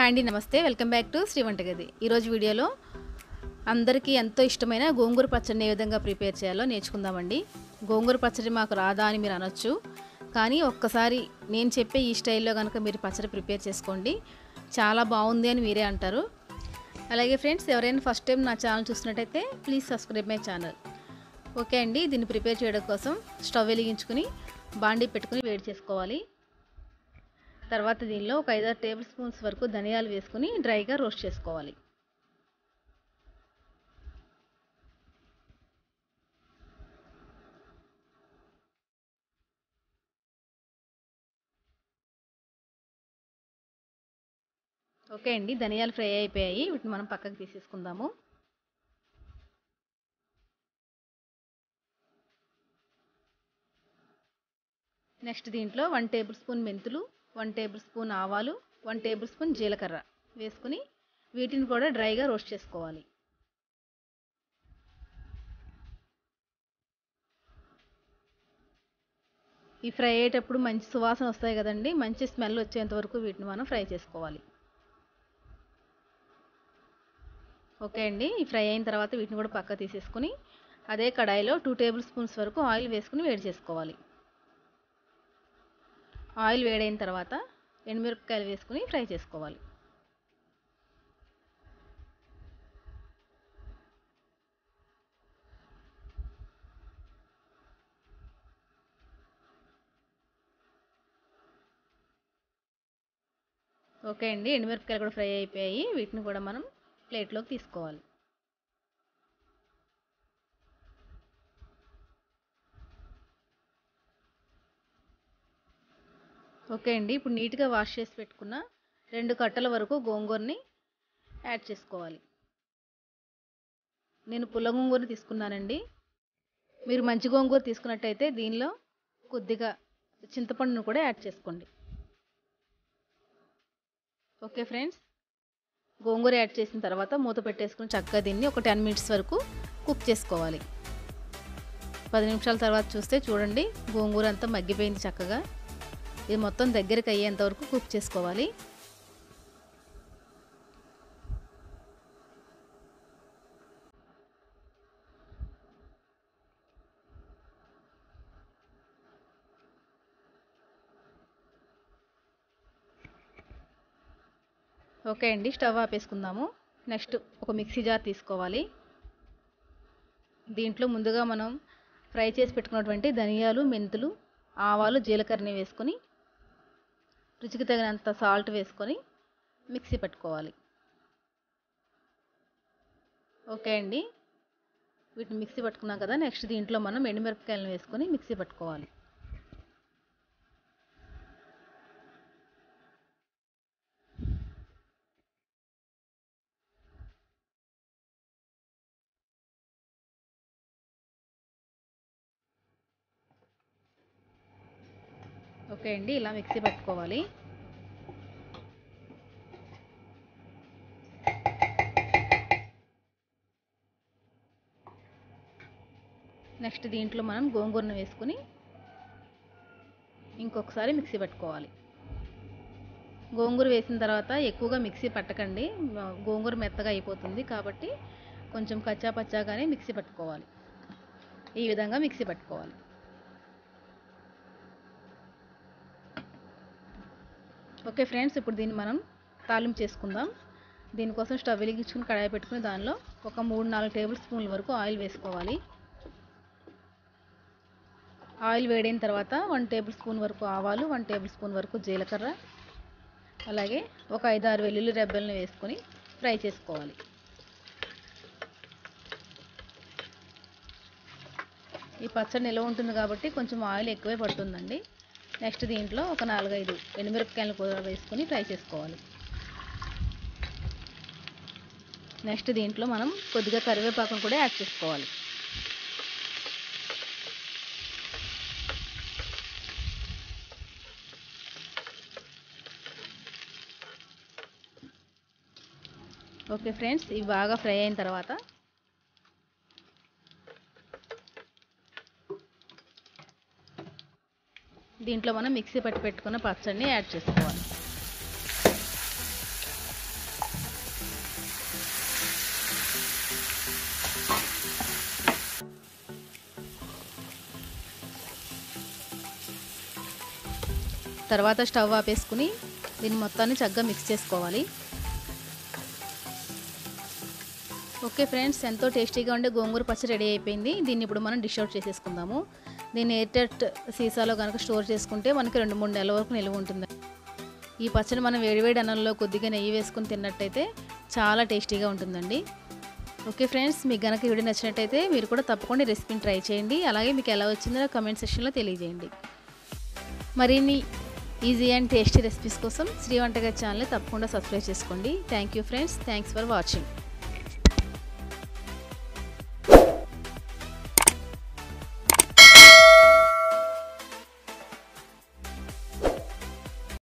hi అండి నమస్తే welcome back to Shri వంటగది ఈరోజు వీడియోలో అందరికీ ఎంతో ఇష్టమైన గోంగూర పచ్చడిని ఏ విధంగా ప్రిపేర్ చేయాలో నేర్చుకుందామండి గోంగూర పచ్చడి మాకు రాదా అని మీరు అనొచ్చు కానీ ఒక్కసారి నేను చెప్పే ఈ స్టైల్లో కనుక మీరు పచ్చడి ప్రిపేర్ చేసుకోండి చాలా బాగుంది అని మీరే అంటారు అలాగే ఫ్రెండ్స్ ఎవరైనా ఫస్ట్ టైం నా ఛానల్ చూసినట్టయితే please subscribe my channel okay అండి దీన్ని ప్రిపేర్ చేయడం కోసం స్టవ్ వెలిగించుకుని బాండీ పెట్టుకుని వేడి చేసుకోవాలి తర్వాత దీనిలో ఒక ఐదారు టేబుల్ స్పూన్స్ వరకు ధనియాలు వేసుకుని డ్రైగా రోస్ట్ చేసుకోవాలి ఓకే అండి ధనియాలు ఫ్రై అయిపోయాయి వీటిని మనం పక్కకు తీసేసుకుందాము నెక్స్ట్ దీంట్లో వన్ టేబుల్ స్పూన్ మెంతులు వన్ టేబుల్ స్పూన్ ఆవాలు వన్ టేబుల్ స్పూన్ జీలకర్ర వేసుకుని వీటిని కూడా డ్రైగా రోస్ట్ చేసుకోవాలి ఈ ఫ్రై అయ్యేటప్పుడు మంచి సువాసన వస్తాయి కదండి మంచి స్మెల్ వచ్చేంత వరకు వీటిని మనం ఫ్రై చేసుకోవాలి ఓకే అండి ఈ ఫ్రై అయిన తర్వాత వీటిని కూడా పక్క తీసేసుకుని అదే కడాయిలో టూ టేబుల్ స్పూన్స్ వరకు ఆయిల్ వేసుకుని వేడి చేసుకోవాలి ఆయిల్ వేడైన తర్వాత ఎండుమిరపకాయలు వేసుకుని ఫ్రై చేసుకోవాలి ఓకే అండి ఎండుమిరపకాయలు కూడా ఫ్రై అయిపోయాయి వీటిని కూడా మనం ప్లేట్లోకి తీసుకోవాలి ఓకే అండి ఇప్పుడు నీట్గా వాష్ చేసి పెట్టుకున్న రెండు కట్టల వరకు గోంగూరని యాడ్ చేసుకోవాలి నేను పుల్ల గోంగూర తీసుకున్నానండి మీరు మంచి గోంగూర తీసుకున్నట్టయితే దీనిలో కొద్దిగా చింతపండును కూడా యాడ్ చేసుకోండి ఓకే ఫ్రెండ్స్ గోంగూర యాడ్ చేసిన తర్వాత మూత పెట్టేసుకుని చక్కగా దీన్ని ఒక టెన్ మినిట్స్ వరకు కుక్ చేసుకోవాలి పది నిమిషాల తర్వాత చూస్తే చూడండి గోంగూర అంతా మగ్గిపోయింది చక్కగా ఇది మొత్తం దగ్గరికి అయ్యేంత వరకు కుక్ చేసుకోవాలి ఓకే అండి స్టవ్ ఆపేసుకుందాము నెక్స్ట్ ఒక మిక్సీ జార్ తీసుకోవాలి దీంట్లో ముందుగా మనం ఫ్రై చేసి పెట్టుకున్నటువంటి ధనియాలు మెంతులు ఆవాలు జీలకర్రని వేసుకొని రుచికి తగినంత సాల్ట్ వేసుకొని మిక్సీ పెట్టుకోవాలి ఓకే అండి వీటిని మిక్సీ పట్టుకున్నాం కదా నెక్స్ట్ దీంట్లో మనం ఎండుమిరపకాయలను వేసుకొని మిక్సీ పట్టుకోవాలి ఓకే అండి ఇలా మిక్సీ పట్టుకోవాలి నెక్స్ట్ దీంట్లో మనం గోంగూరను వేసుకుని ఇంకొకసారి మిక్సీ పట్టుకోవాలి గోంగూర వేసిన తర్వాత ఎక్కువగా మిక్సీ పట్టకండి గోంగూర మెత్తగా అయిపోతుంది కాబట్టి కొంచెం కచ్చా పచ్చాగానే మిక్సీ పట్టుకోవాలి ఈ విధంగా మిక్సీ పట్టుకోవాలి ఓకే ఫ్రెండ్స్ ఇప్పుడు దీన్ని మనం తాలింపు చేసుకుందాం దీనికోసం స్టవ్ వెలిగించుకుని కడాయి పెట్టుకుని దానిలో ఒక మూడు నాలుగు టేబుల్ స్పూన్ల వరకు ఆయిల్ వేసుకోవాలి ఆయిల్ వేడైన తర్వాత వన్ టేబుల్ స్పూన్ వరకు ఆవాలు వన్ టేబుల్ స్పూన్ వరకు జీలకర్ర అలాగే ఒక ఐదు ఆరు వెల్లుల్లి రెబ్బలను వేసుకొని ఫ్రై చేసుకోవాలి ఈ పచ్చడి నిల్వ ఉంటుంది కాబట్టి కొంచెం ఆయిల్ ఎక్కువే పడుతుందండి నెక్స్ట్ దీంట్లో ఒక నాలుగైదు ఎండుమిరపకాయలు కూడా వేసుకొని ఫ్రై చేసుకోవాలి నెక్స్ట్ దీంట్లో మనం కొద్దిగా కరివేపాకును కూడా యాడ్ చేసుకోవాలి ఓకే ఫ్రెండ్స్ ఇవి బాగా ఫ్రై అయిన తర్వాత దీంట్లో మనం మిక్సీ పట్టి పెట్టుకున్న పచ్చడిని యాడ్ చేసుకోవాలి తర్వాత స్టవ్ ఆపేసుకుని దీన్ని మొత్తాన్ని చక్కగా మిక్స్ చేసుకోవాలి ఓకే ఫ్రెండ్స్ ఎంతో టేస్టీగా ఉండే గోంగూర పచ్చడి రెడీ అయిపోయింది దీన్ని ఇప్పుడు మనం డిష్ అవుట్ చేసేసుకుందాము దీన్ని ఎయిర్టెట్ సీసాలో కనుక స్టోర్ చేసుకుంటే మనకి రెండు మూడు నెలల వరకు నిల్వ ఉంటుంది ఈ పచ్చడి మనం వేడివేడి అన్నంలో కొద్దిగా నెయ్యి వేసుకుని తిన్నట్టయితే చాలా టేస్టీగా ఉంటుందండి ఓకే ఫ్రెండ్స్ మీకు కనుక వీడియో నచ్చినట్టయితే మీరు కూడా తప్పకుండా ఈ రెసిపీని ట్రై చేయండి అలాగే మీకు ఎలా వచ్చిందో కమెంట్ సెక్షన్లో తెలియజేయండి మరిన్ని ఈజీ అండ్ టేస్టీ రెసిపీస్ కోసం శ్రీ వంటగది ఛానల్ని తప్పకుండా సబ్స్క్రైబ్ చేసుకోండి thank you friends thanks for watching